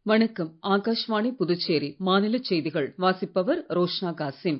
வணக்கம் ஆகாஷ்வாணி புதுச்சேரி மாநிலச் செய்திகள் வாசிப்பவர் ரோஷ்னா காசிம்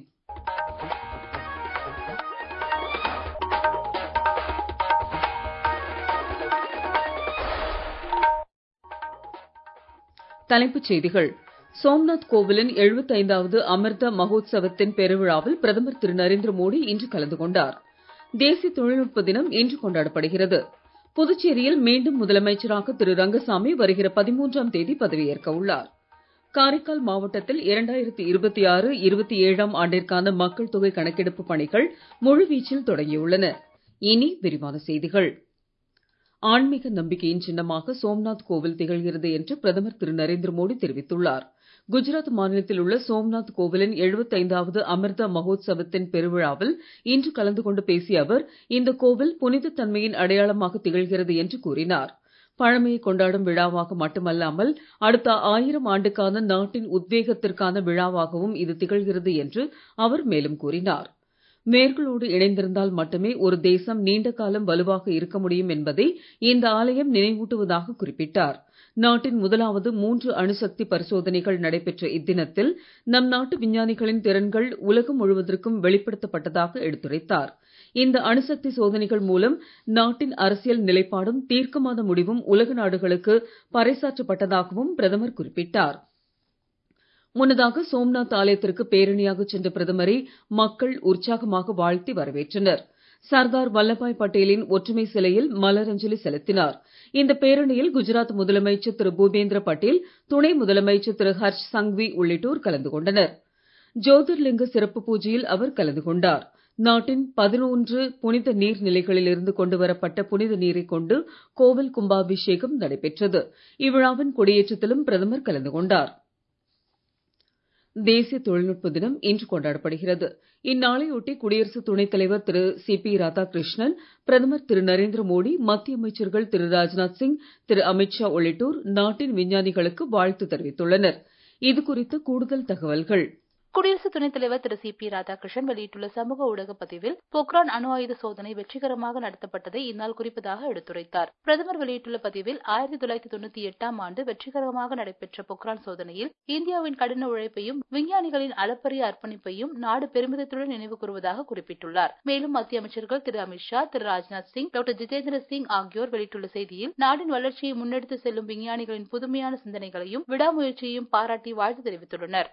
தலைப்புச் செய்திகள் சோம்நாத் கோவிலின் எழுபத்தைந்தாவது அமிர்த மகோத்சவத்தின் பெருவிழாவில் பிரதமர் திரு நரேந்திர மோடி இன்று கலந்து கொண்டார் தேசிய தொழில்நுட்ப தினம் இன்று கொண்டாடப்படுகிறது புதுச்சேரியில் மீண்டும் முதலமைச்சராக திரு ரங்கசாமி வருகிற பதிமூன்றாம் தேதி பதவியேற்க உள்ளார் காரைக்கால் மாவட்டத்தில் இரண்டாயிரத்தி இருபத்தி ஆறு இருபத்தி ஏழாம் ஆண்டிற்கான மக்கள் தொகை கணக்கெடுப்பு பணிகள் முழுவீச்சில் தொடங்கியுள்ளன இனி விரிவான செய்திகள் ஆன்மீக நம்பிக்கையின் சின்னமாக சோம்நாத் கோவில் திகழ்கிறது என்று பிரதமர் திரு நரேந்திர மோடி தெரிவித்துள்ளார் குஜராத் மாநிலத்தில் உள்ள சோம்நாத் கோவிலின் எழுபத்தைந்தாவது அமிர்த மகோத்சவத்தின் பெருவிழாவில் இன்று கலந்து கொண்டு பேசிய அவர் இந்த கோவில் புனித தன்மையின் அடையாளமாக திகழ்கிறது என்று கூறினார் பழமையை கொண்டாடும் விழாவாக மட்டுமல்லாமல் அடுத்த ஆயிரம் ஆண்டுக்கான நாட்டின் உத்வேகத்திற்கான விழாவாகவும் இது திகழ்கிறது என்று அவர் மேலும் கூறினார் மேர்களோடு இணைந்திருந்தால் மட்டுமே ஒரு தேசம் நீண்ட காலம் வலுவாக இருக்க முடியும் என்பதை இந்த ஆலயம் நினைவூட்டுவதாக குறிப்பிட்டார் நாட்டின் முதலாவது மூன்று அணுசக்தி பரிசோதனைகள் நடைபெற்ற இத்தினத்தில் நம் நாட்டு விஞ்ஞானிகளின் திறன்கள் உலகம் முழுவதற்கும் வெளிப்படுத்தப்பட்டதாக எடுத்துரைத்தார் இந்த அணுசக்தி சோதனைகள் மூலம் நாட்டின் அரசியல் நிலைப்பாடும் தீர்க்கமான முடிவும் உலக நாடுகளுக்கு பறைசாற்றப்பட்டதாகவும் பிரதமர் குறிப்பிட்டார் முன்னதாக சோம்நாத் ஆலயத்திற்கு பேரணியாக சென்ற பிரதமரை மக்கள் உற்சாகமாக வாழ்த்தி வரவேற்றனர் சர்தார் வல்லபாய் பட்டேலின் ஒற்றுமை சிலையில் மலரஞ்சலி செலுத்தினார் இந்த பேரணியில் குஜராத் முதலமைச்சர் திரு பூபேந்திர பட்டேல் துணை முதலமைச்சர் திரு ஹர்ஷ் சங்வி உள்ளிட்டோர் கலந்து கொண்டனர் ஜோதிர்லிங்க சிறப்பு பூஜையில் அவர் கலந்து கொண்டார் நாட்டின் பதினொன்று புனித நீர் நிலைகளில் இருந்து கொண்டு வரப்பட்ட புனித நீரை கொண்டு கோவில் கும்பாபிஷேகம் நடைபெற்றது இவ்விழாவின் கொடியேற்றத்திலும் பிரதமர் கலந்து கொண்டார் தேசிய தொழில்நுட்ப தினம் இன்று கொண்டாடப்படுகிறது இந்நாளையொட்டி குடியரசு துணைத் தலைவர் திரு சி பி ராதாகிருஷ்ணன் பிரதமர் திரு நரேந்திர மோடி மத்திய அமைச்சர்கள் திரு ராஜ்நாத் சிங் திரு அமித்ஷா உள்ளிட்டோர் நாட்டின் விஞ்ஞானிகளுக்கு வாழ்த்து தெரிவித்துள்ளனர் இது குறித்த கூடுதல் தகவல்கள் குடியரசு துணைத் தலைவர் திரு சி பி ராதாகிருஷ்ணன் வெளியிட்டுள்ள சமூக ஊடக பதிவில் போக்ரான் அணு ஆயுத சோதனை வெற்றிகரமாக நடத்தப்பட்டதை இந்நாள் குறிப்பதாக எடுத்துரைத்தார் பிரதமர் வெளியிட்டுள்ள பதிவில் ஆயிரத்தி தொள்ளாயிரத்தி தொண்ணூத்தி எட்டாம் ஆண்டு வெற்றிகரமாக நடைபெற்ற பொக்ரான் சோதனையில் இந்தியாவின் கடின உழைப்பையும் விஞ்ஞானிகளின் அளப்பரிய அர்ப்பணிப்பையும் நாடு பெருமிதத்துடன் நினைவு கூறுவதாக குறிப்பிட்டுள்ளார் மேலும் மத்திய அமைச்சர்கள் திரு அமித்ஷா திரு ராஜ்நாத் சிங் டாக்டர் ஜிதேந்திர சிங் ஆகியோர் வெளியிட்டுள்ள செய்தியில் நாட்டின் வளர்ச்சியை முன்னெடுத்து செல்லும் விஞ்ஞானிகளின் புதுமையான சிந்தனைகளையும் விடாமுயற்சியையும் பாராட்டி வாழ்த்து தெரிவித்துள்ளனர்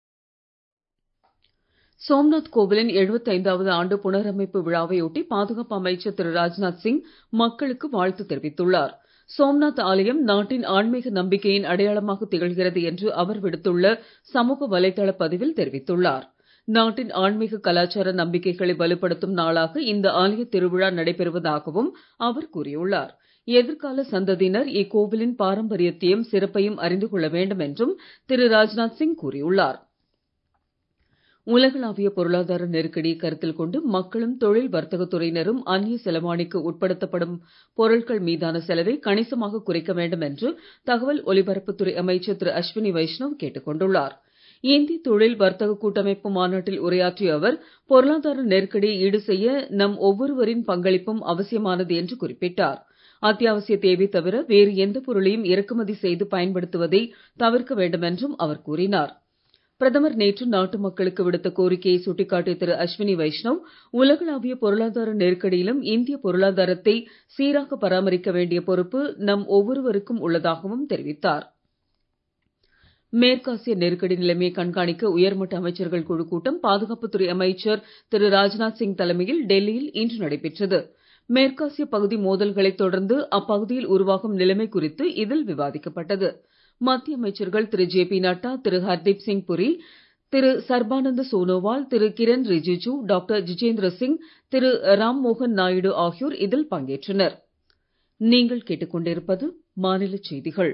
சோம்நாத் கோவிலின் எழுபத்தைந்தாவது ஆண்டு புனரமைப்பு விழாவையொட்டி பாதுகாப்பு அமைச்சர் திரு ராஜ்நாத் சிங் மக்களுக்கு வாழ்த்து தெரிவித்துள்ளார் சோம்நாத் ஆலயம் நாட்டின் ஆன்மீக நம்பிக்கையின் அடையாளமாக திகழ்கிறது என்று அவர் விடுத்துள்ள சமூக வலைதள பதிவில் தெரிவித்துள்ளார் நாட்டின் ஆன்மீக கலாச்சார நம்பிக்கைகளை வலுப்படுத்தும் நாளாக இந்த ஆலய திருவிழா நடைபெறுவதாகவும் அவர் கூறியுள்ளார் எதிர்கால சந்ததியினர் இக்கோவிலின் பாரம்பரியத்தையும் சிறப்பையும் அறிந்து கொள்ள வேண்டும் என்றும் திரு ராஜ்நாத் சிங் கூறியுள்ளார் உலகளாவிய பொருளாதார நெருக்கடியை கருத்தில் கொண்டு மக்களும் தொழில் வர்த்தகத் துறையினரும் அந்நிய செலவாணிக்கு உட்படுத்தப்படும் பொருட்கள் மீதான செலவை கணிசமாக குறைக்க வேண்டும் என்று தகவல் ஒலிபரப்புத்துறை அமைச்சர் திரு அஸ்வினி வைஷ்ணவ் கேட்டுக் கொண்டுள்ளார் இந்திய தொழில் வர்த்தக கூட்டமைப்பு மாநாட்டில் உரையாற்றிய அவர் பொருளாதார நெருக்கடியை ஈடு செய்ய நம் ஒவ்வொருவரின் பங்களிப்பும் அவசியமானது என்று குறிப்பிட்டார் அத்தியாவசிய தேவை தவிர வேறு எந்த பொருளையும் இறக்குமதி செய்து பயன்படுத்துவதை தவிர்க்க வேண்டும் என்றும் அவர் கூறினார் பிரதமர் நேற்று நாட்டு மக்களுக்கு விடுத்த கோரிக்கையை சுட்டிக்காட்டிய திரு அஸ்வினி வைஷ்ணவ் உலகளாவிய பொருளாதார நெருக்கடியிலும் இந்திய பொருளாதாரத்தை சீராக பராமரிக்க வேண்டிய பொறுப்பு நம் ஒவ்வொருவருக்கும் உள்ளதாகவும் தெரிவித்தார் மேற்காசிய நெருக்கடி நிலைமையை கண்காணிக்க உயர்மட்ட அமைச்சர்கள் குழு கூட்டம் பாதுகாப்புத்துறை அமைச்சர் திரு ராஜ்நாத் சிங் தலைமையில் டெல்லியில் இன்று நடைபெற்றது மேற்காசிய பகுதி மோதல்களைத் தொடர்ந்து அப்பகுதியில் உருவாகும் நிலைமை குறித்து இதில் விவாதிக்கப்பட்டது மத்திய அமைச்சர்கள் திரு ஜே பி நட்டா திரு ஹர்தீப் சிங் புரி திரு சர்பானந்த சோனோவால் திரு கிரண் ரிஜிஜு டாக்டர் ஜிதேந்திர சிங் திரு ராம் மோகன் நாயுடு ஆகியோர் இதில் பங்கேற்றனர் நீங்கள் கேட்டுக்கொண்டிருப்பது மாநில செய்திகள்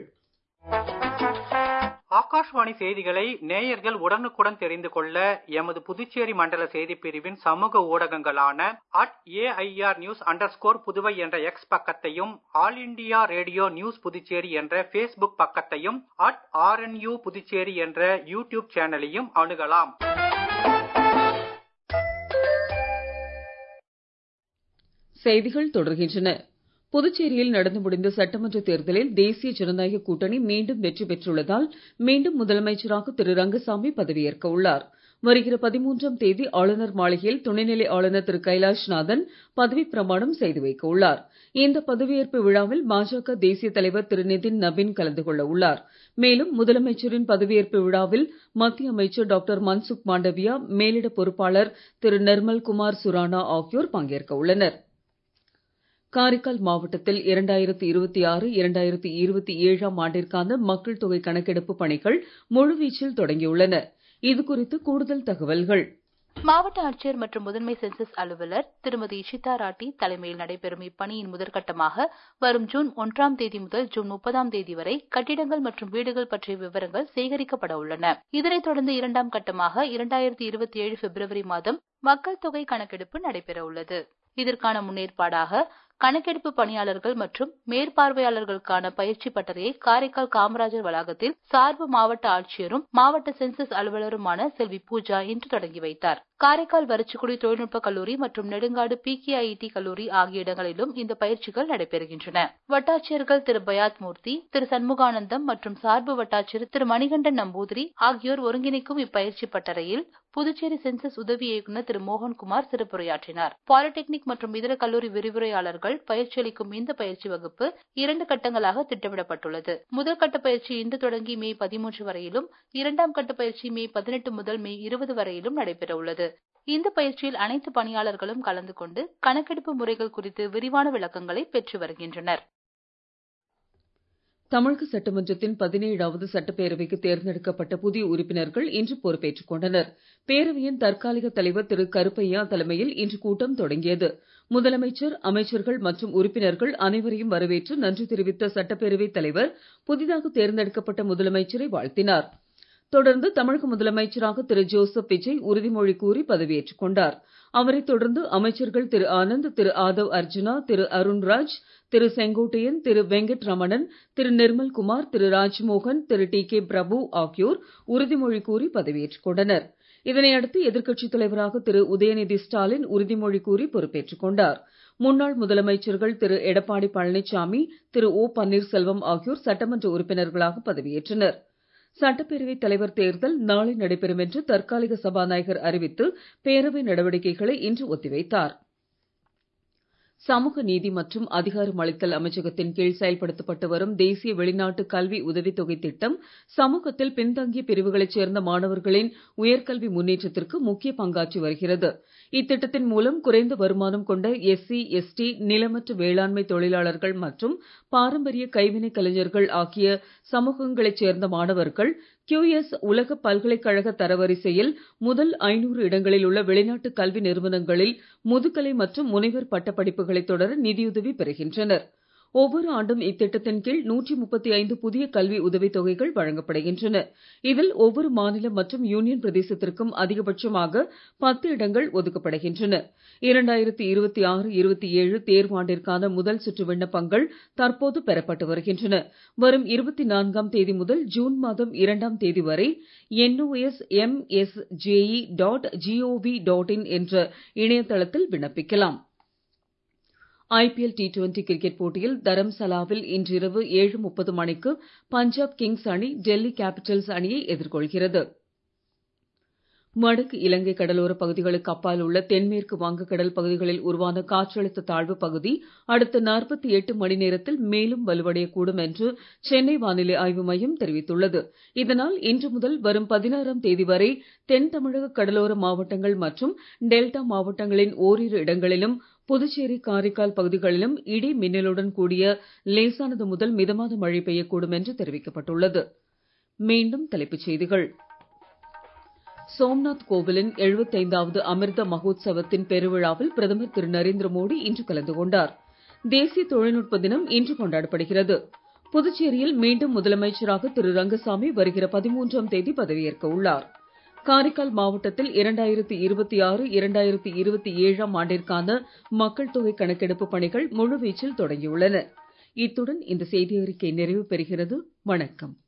ஆகாஷ்வாணி செய்திகளை நேயர்கள் உடனுக்குடன் தெரிந்து கொள்ள எமது புதுச்சேரி மண்டல செய்தி பிரிவின் சமூக ஊடகங்களான at AIR news under Puduvai என்ற எக்ஸ் பக்கத்தையும் all India radio news Puducherry என்ற பேஸ்புக் பக்கத்தையும் அட் ஆர்என்யூ புதுச்சேரி என்ற யூடியூப் சேனலையும் அணுகலாம் செய்திகள் தொடர்கின்றன புதுச்சேரியில் நடந்து முடிந்த சட்டமன்ற தேர்தலில் தேசிய ஜனநாயக கூட்டணி மீண்டும் வெற்றி பெற்றுள்ளதால் மீண்டும் முதலமைச்சராக திரு ரங்கசாமி பதவியேற்க உள்ளார் வருகிற பதிமூன்றாம் தேதி ஆளுநர் மாளிகையில் துணைநிலை ஆளுநர் திரு கைலாஷ்நாதன் பதவி பிரமாணம் செய்து வைக்க உள்ளார் இந்த பதவியேற்பு விழாவில் பாஜக தேசிய தலைவர் திரு நிதின் நபின் கலந்து கொள்ள உள்ளார் மேலும் முதலமைச்சரின் பதவியேற்பு விழாவில் மத்திய அமைச்சர் டாக்டர் மன்சுக் மாண்டவியா மேலிட பொறுப்பாளர் திரு நிர்மல் குமார் சுரானா ஆகியோர் பங்கேற்க உள்ளனர் காரைக்கால் மாவட்டத்தில் இரண்டாயிரத்தி இருபத்தி ஆறு இரண்டாயிரத்தி இருபத்தி ஏழாம் ஆண்டிற்கான மக்கள் தொகை கணக்கெடுப்பு பணிகள் முழுவீச்சில் தொடங்கியுள்ளன இது குறித்து கூடுதல் தகவல்கள் மாவட்ட ஆட்சியர் மற்றும் முதன்மை சென்சஸ் அலுவலர் திருமதி இஷிதா ராட்டி தலைமையில் நடைபெறும் இப்பணியின் முதற்கட்டமாக வரும் ஜூன் ஒன்றாம் தேதி முதல் ஜூன் முப்பதாம் தேதி வரை கட்டிடங்கள் மற்றும் வீடுகள் பற்றிய விவரங்கள் சேகரிக்கப்பட உள்ளன இதனைத் தொடர்ந்து இரண்டாம் கட்டமாக இரண்டாயிரத்தி இருபத்தி ஏழு பிப்ரவரி மாதம் மக்கள் தொகை கணக்கெடுப்பு நடைபெற உள்ளது இதற்கான முன்னேற்பாடாக கணக்கெடுப்பு பணியாளர்கள் மற்றும் மேற்பார்வையாளர்களுக்கான பயிற்சி பட்டறையை காரைக்கால் காமராஜர் வளாகத்தில் சார்பு மாவட்ட ஆட்சியரும் மாவட்ட சென்சஸ் அலுவலருமான செல்வி பூஜா இன்று தொடங்கி வைத்தார் காரைக்கால் வரிச்சிக்குடி தொழில்நுட்ப கல்லூரி மற்றும் நெடுங்காடு பிகேஐடி கல்லூரி ஆகிய இடங்களிலும் இந்த பயிற்சிகள் நடைபெறுகின்றன வட்டாட்சியர்கள் திரு பயாத் மூர்த்தி திரு சண்முகானந்தம் மற்றும் சார்பு வட்டாட்சியர் திரு மணிகண்டன் நம்பூதிரி ஆகியோர் ஒருங்கிணைக்கும் இப்பயிற்சி பட்டறையில் புதுச்சேரி சென்சஸ் உதவி இயக்குநர் திரு மோகன்குமார் சிறப்புரையாற்றினார் பாலிடெக்னிக் மற்றும் இதர கல்லூரி விரிவுரையாளர்கள் பயிற்சி அளிக்கும் இந்த பயிற்சி வகுப்பு இரண்டு கட்டங்களாக திட்டமிடப்பட்டுள்ளது முதல் கட்ட பயிற்சி இன்று தொடங்கி மே பதிமூன்று வரையிலும் இரண்டாம் கட்ட பயிற்சி மே பதினெட்டு முதல் மே இருபது வரையிலும் நடைபெற உள்ளது இந்த பயிற்சியில் அனைத்து பணியாளர்களும் கலந்து கொண்டு கணக்கெடுப்பு முறைகள் குறித்து விரிவான விளக்கங்களை பெற்று வருகின்றனர் தமிழக சட்டமன்றத்தின் பதினேழாவது சட்டப்பேரவைக்கு தேர்ந்தெடுக்கப்பட்ட புதிய உறுப்பினர்கள் இன்று பொறுப்பேற்றுக் கொண்டனர் பேரவையின் தற்காலிக தலைவர் திரு கருப்பையா தலைமையில் இன்று கூட்டம் தொடங்கியது முதலமைச்சர் அமைச்சர்கள் மற்றும் உறுப்பினர்கள் அனைவரையும் வரவேற்று நன்றி தெரிவித்த சட்டப்பேரவைத் தலைவர் புதிதாக தேர்ந்தெடுக்கப்பட்ட முதலமைச்சரை வாழ்த்தினார் தொடர்ந்து தமிழக முதலமைச்சராக திரு ஜோசப் விஜய் உறுதிமொழி கூறி பதவியேற்றுக் கொண்டார் அவரைத் தொடர்ந்து அமைச்சர்கள் திரு ஆனந்த் திரு ஆதவ் அர்ஜுனா திரு அருண்ராஜ் திரு செங்கோட்டையன் திரு வெங்கட் ரமணன் திரு நிர்மல்குமார் திரு ராஜ்மோகன் திரு டி கே பிரபு ஆகியோர் உறுதிமொழி கூறி பதவியேற்றுக் கொண்டனர் இதனையடுத்து எதிர்க்கட்சித் தலைவராக திரு உதயநிதி ஸ்டாலின் உறுதிமொழி கூறி பொறுப்பேற்றுக் கொண்டார் முன்னாள் முதலமைச்சர்கள் திரு எடப்பாடி பழனிசாமி திரு ஓ பன்னீர்செல்வம் ஆகியோர் சட்டமன்ற உறுப்பினர்களாக பதவியேற்றனர் சட்டப்பேரவைத் தலைவர் தேர்தல் நாளை நடைபெறும் என்று தற்காலிக சபாநாயகர் அறிவித்து பேரவை நடவடிக்கைகளை இன்று ஒத்திவைத்தார் சமூக நீதி மற்றும் அதிகாரமளித்தல் அமைச்சகத்தின் கீழ் செயல்படுத்தப்பட்டு வரும் தேசிய வெளிநாட்டு கல்வி உதவித்தொகை திட்டம் சமூகத்தில் பின்தங்கிய பிரிவுகளைச் சேர்ந்த மாணவர்களின் உயர்கல்வி முன்னேற்றத்திற்கு முக்கிய பங்காற்றி வருகிறது இத்திட்டத்தின் மூலம் குறைந்த வருமானம் கொண்ட எஸ்சி எஸ்டி நிலமற்ற வேளாண்மை தொழிலாளர்கள் மற்றும் பாரம்பரிய கைவினைக் கலைஞர்கள் ஆகிய சமூகங்களைச் சேர்ந்த மாணவர்கள் கியூஎஸ் உலக பல்கலைக்கழக தரவரிசையில் முதல் ஐநூறு இடங்களில் உள்ள வெளிநாட்டு கல்வி நிறுவனங்களில் முதுகலை மற்றும் முனைவர் பட்டப்படிப்புகளை தொடர நிதியுதவி பெறுகின்றனர் ஒவ்வொரு ஆண்டும் இத்திட்டத்தின் கீழ் நூற்றி முப்பத்தி ஐந்து புதிய கல்வி உதவித் தொகைகள் வழங்கப்படுகின்றன இதில் ஒவ்வொரு மாநிலம் மற்றும் யூனியன் பிரதேசத்திற்கும் அதிகபட்சமாக பத்து இடங்கள் ஒதுக்கப்படுகின்றன இரண்டாயிரத்தி இருபத்தி ஆறு இருபத்தி ஏழு தேர்வாண்டிற்கான முதல் சுற்று விண்ணப்பங்கள் தற்போது பெறப்பட்டு வருகின்றன வரும் இருபத்தி நான்காம் தேதி முதல் ஜூன் மாதம் இரண்டாம் தேதி வரை NOS MSJE dot GOV dot in என்ற இணையதளத்தில் விண்ணப்பிக்கலாம் ஐபிஎல் டி டுவெண்டி கிரிக்கெட் போட்டியில் தரம்சலாவில் இன்றிரவு ஏழு முப்பது மணிக்கு பஞ்சாப் கிங்ஸ் அணி டெல்லி கேபிட்டல்ஸ் அணியை எதிர்கொள்கிறது வடக்கு இலங்கை கடலோரப் பகுதிகளுக்கு அப்பால் உள்ள தென்மேற்கு வங்கக்கடல் பகுதிகளில் உருவான காற்றழுத்த தாழ்வு பகுதி அடுத்த நாற்பத்தி எட்டு மணி நேரத்தில் மேலும் வலுவடையக்கூடும் என்று சென்னை வானிலை ஆய்வு மையம் தெரிவித்துள்ளது இதனால் இன்று முதல் வரும் பதினாறாம் தேதி வரை தென் தமிழக கடலோர மாவட்டங்கள் மற்றும் டெல்டா மாவட்டங்களின் ஓரிரு இடங்களிலும் புதுச்சேரி காரைக்கால் பகுதிகளிலும் இடி மின்னலுடன் கூடிய லேசானது முதல் மிதமான மழை பெய்யக்கூடும் என்று தெரிவிக்கப்பட்டுள்ளது மீண்டும் தலைப்புச் செய்திகள் சோம்நாத் கோவிலின் எழுபத்தைந்தாவது அமிர்த மகோத்சவத்தின் பெருவிழாவில் பிரதமர் திரு நரேந்திர மோடி இன்று கலந்து கொண்டார் தேசிய தொழில்நுட்ப தினம் இன்று கொண்டாடப்படுகிறது புதுச்சேரியில் மீண்டும் முதலமைச்சராக திரு ரங்கசாமி வருகிற பதிமூன்றாம் தேதி பதவியேற்க உள்ளார் காரைக்கால் மாவட்டத்தில் இரண்டாயிரத்தி இருபத்தி ஆறு இரண்டாயிரத்தி இருபத்தி ஏழாம் ஆண்டிற்கான மக்கள் தொகை கணக்கெடுப்பு பணிகள் முழுவீச்சில் தொடங்கியுள்ளன இத்துடன் இந்த செய்தி அறிக்கை நிறைவு பெறுகிறது வணக்கம்